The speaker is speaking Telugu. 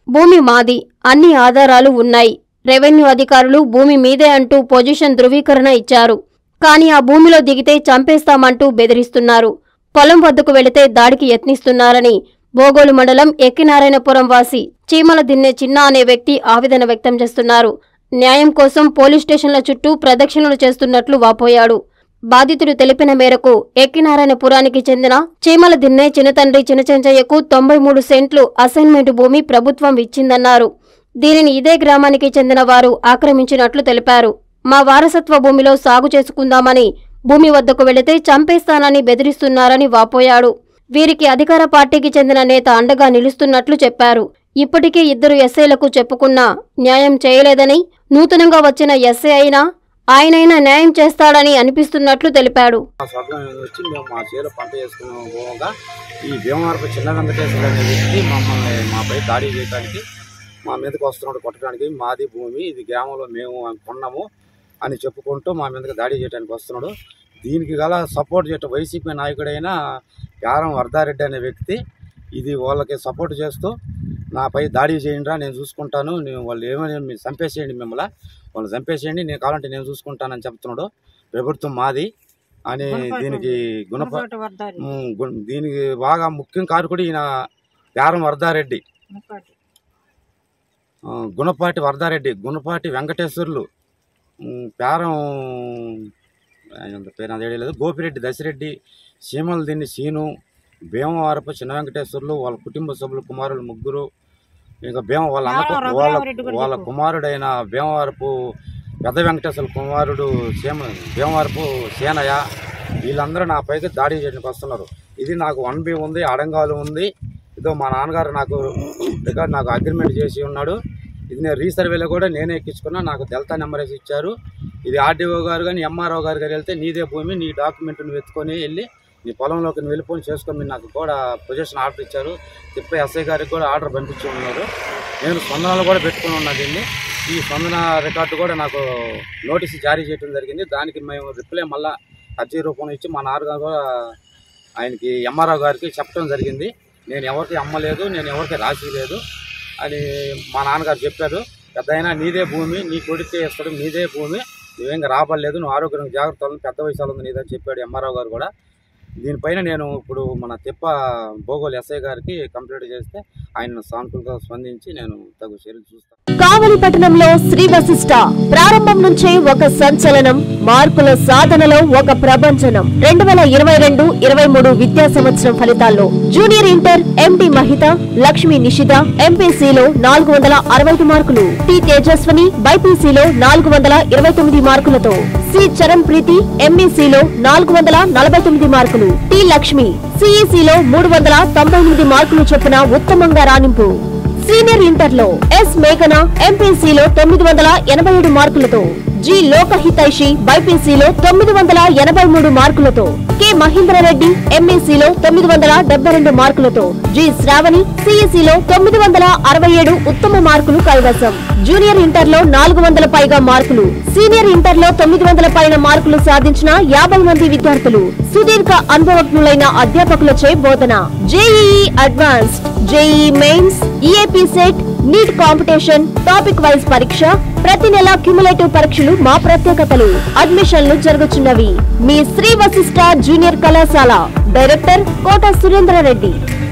భూమి మాది అన్ని ఆధారాలు ఉన్నాయి రెవెన్యూ అధికారులు భూమి మీదే అంటూ పొజిషన్ ధృవీకరణ ఇచ్చారు కానీ ఆ భూమిలో దిగితే చంపేస్తామంటూ బెదిరిస్తున్నారు పొలం వద్దకు వెళితే దాడికి యత్నిస్తున్నారని బోగోలు మండలం ఎక్కినారాయణపురం వాసి చీమల దిన్నె చిన్న అనే వ్యక్తి ఆవేదన వ్యక్తం చేస్తున్నారు న్యాయం కోసం పోలీస్ స్టేషన్ల చుట్టూ ప్రదక్షిణలు చేస్తున్నట్లు వాపోయాడు బాధితుడు తెలిపిన మేరకు ఎక్కినారాయణపురానికి చెందిన చీమల దిన్నె చిన్నతండ్రి చినచెంచయ్యకు తొంభై మూడు సెంట్లు అసైన్మెంట్ భూమి ప్రభుత్వం ఇచ్చిందన్నారు దీనిని ఇదే గ్రామానికి చెందిన వారు ఆక్రమించినట్లు తెలిపారు మా వారసత్వ భూమిలో సాగు చేసుకుందామని భూమి వద్దకు వెళితే చంపేస్తానని బెదిరిస్తున్నారని వాపోయాడు వీరికి అధికార పార్టీకి చెందిన నేత అండగా నిలుస్తున్నట్లు చెప్పారు ఇప్పటికే ఇద్దరు ఎస్ఐలకు చెప్పుకున్నా న్యాయం చేయలేదని నూతనంగా వచ్చిన ఎస్ఐ అయినా ఆయనైనా న్యాయం చేస్తాడని అనిపిస్తున్నట్లు తెలిపాడు మా స్వర్గం వచ్చి మేము మా చేలో పంట చేసుకున్న పోగా ఈ భీమవరపు చిన్న వెంకటేశ్వర అనే వ్యక్తి మమ్మల్ని మాపై దాడి చేయడానికి మా మీదకి వస్తున్నాడు కొట్టడానికి మాది భూమి ఇది గ్రామంలో మేము కొన్నాము అని చెప్పుకుంటూ మా మీదకి దాడి చేయడానికి వస్తున్నాడు దీనికి గల సపోర్ట్ చేయటం వైసీపీ నాయకుడైన యారం వర్ధారెడ్డి అనే వ్యక్తి ఇది వాళ్ళకి సపోర్ట్ చేస్తూ నాపై దాడి చేయండిరా నేను చూసుకుంటాను నేను వాళ్ళు ఏమని మీరు చంపేసేయండి మిమ్మల్ని వాళ్ళు చంపేసేయండి నేను కావాలంటే నేను చూసుకుంటానని చెప్తున్నాడు ప్రభుత్వం మాది అని దీనికి గుణప ఉమ్, గు- దీనికి బాగా ముఖ్యం కారకుడు ఈయన యారం వరదారెడ్డి ఆ, గుణపాటి వరదారెడ్డి గుణపాటి వెంకటేశ్వర్లు ఉమ్, పేరం ఆయన పేరు నాకు తెలియలేదు గోపిరెడ్డి దశరెడ్డి సీమల దిన్ని సీను భీమవరపు చిన్న వెంకటేశ్వర్లు వాళ్ళ కుటుంబ సభ్యులు కుమారులు ముగ్గురు ఇంకా భీమ వాళ్ళ అన్న యారం వాళ్ళ రఘురామరెడ్డి కూడా వాళ్ళ చెప్పు. కుమారుడైన భీమవరపు పెద్ద వెంకటేశ్వర కుమారుడు సీమ భీమవరపు సేనయ్య వీళ్ళందరూ నా పైకి దాడి చేయడానికి వస్తున్నారు ఇది నాకు వన్ బి ఉంది అడంగాలు ఉంది ఇదో మా నాన్నగారు నాకు రికార్డ్ నాకు అగ్రిమెంట్ చేసి ఉన్నాడు ఇది నేను రీసర్వేలో కూడా నేనే ఎక్కించుకున్నా నాకు డెల్టా నెంబర్ వేసి ఇచ్చారు ఇది ఆర్డీఓ గారు కానీ ఎంఆర్ఓ గారు గారు వెళ్తే నీదే భూమి నీ డాక్యుమెంట్ నువ్వు ఎత్తుకొని వెళ్ళి నీ పొలంలోకి నువ్వు వెళ్ళిపోయి చేసుకొని మీరు నాకు కూడా పొజిషన్ ఆర్డర్ ఇచ్చారు తిప్ప ఎస్ఐ గారికి కూడా ఆర్డర్ పంపించి ఉన్నారు నేను స్పందనలు కూడా పెట్టుకుని ఉన్నా దీన్ని ఈ స్పందన రికార్డు కూడా నాకు నోటీస్ జారీ చేయడం జరిగింది దానికి మేము రిప్లై మళ్ళా అర్జీ రూపంలో ఇచ్చి మా నాన్నగారు కూడా ఆయనకి ఎంఆర్ఓ గారికి చెప్పడం జరిగింది నేను ఎవరికి అమ్మలేదు నేను ఎవరికి రాసి లేదు అని మా నాన్నగారు చెప్పారు పెద్ద అయినా నీదే భూమి నీ కొడుకే ఇస్తాడు నీదే భూమి నువ్వేం రాబడలేదు నువ్వు ఆరోగ్యం జాగ్రత్తలు పెద్ద వయసులో ఉంది నీదని చెప్పాడు ఎంఆర్ఓ గారు కూడా దీనిపైన నేను ఇప్పుడు మన తిప్ప భోగోలు ఎస్ఐ గారికి కంప్లైంట్ చేస్తే ఆయన సానుకూలంగా స్పందించి నేను తగు చర్యలు చూస్తాను కావలి పట్టణంలో శ్రీ వశిష్ట ప్రారంభం నుంచే ఒక సంచలనం మార్కుల సాధనలో ఒక ప్రభంజనం రెండు వేల ఇరవై రెండు ఇరవై మూడు విద్యా సంవత్సరం ఫలితాల్లో junior inter MD Mahitha Lakshmi Nishitha ఎంపీసీలో నాలుగు వందల అరవై ఐదు మార్కులు టి తేజస్వని బైపీసీలో నాలుగు వందల ఇరవై తొమ్మిది మార్కులతో సి చరణ్ ప్రీతి ఎంఈసీలో నాలుగు వందల నలభై తొమ్మిది మార్కులు టి లక్ష్మి సిఈసీలో మూడు వందల తొంభై ఎనిమిది మార్కులు చొప్పున ఉత్తమంగా రాణింపు సీనియర్ ఇంటర్ లో ఎస్ మేఘన ఎంపీసీలో తొమ్మిది వందల ఎనభై ఏడు మార్కులతో జి లోకహితైషి బైపీసీలో తొమ్మిది వందల ఎనభై మూడు మార్కులతో కె మహేంద్రరెడ్డి ఎంఈసీలో తొమ్మిది వందల డెబ్బై రెండు మార్కులతో జి శ్రావణి సిఈసీలో తొమ్మిది వందల అరవై ఏడు ఉత్తమ మార్కులు కైవసం జూనియర్ ఇంటర్ లో నాలుగు వందల పైగా మార్కులు సీనియర్ ఇంటర్ లో తొమ్మిది వందల పైన మార్కులు సాధించిన యాభై మంది విద్యార్థులు సుదీర్ఘ అనుభవజ్ఞులైన అధ్యాపకులచే బోధన JEE advanced JEE mains EAP CET NEET competition topic wise పరీక్ష ప్రతి నెల క్యుములేటివ్ పరీక్షలు మా ప్రత్యేకతలు అడ్మిషన్లు జరుగుతున్నవి మీ శ్రీ వశిష్ట జూనియర్ కళాశాల డైరెక్టర్ కోట సురేంద్రారెడ్డి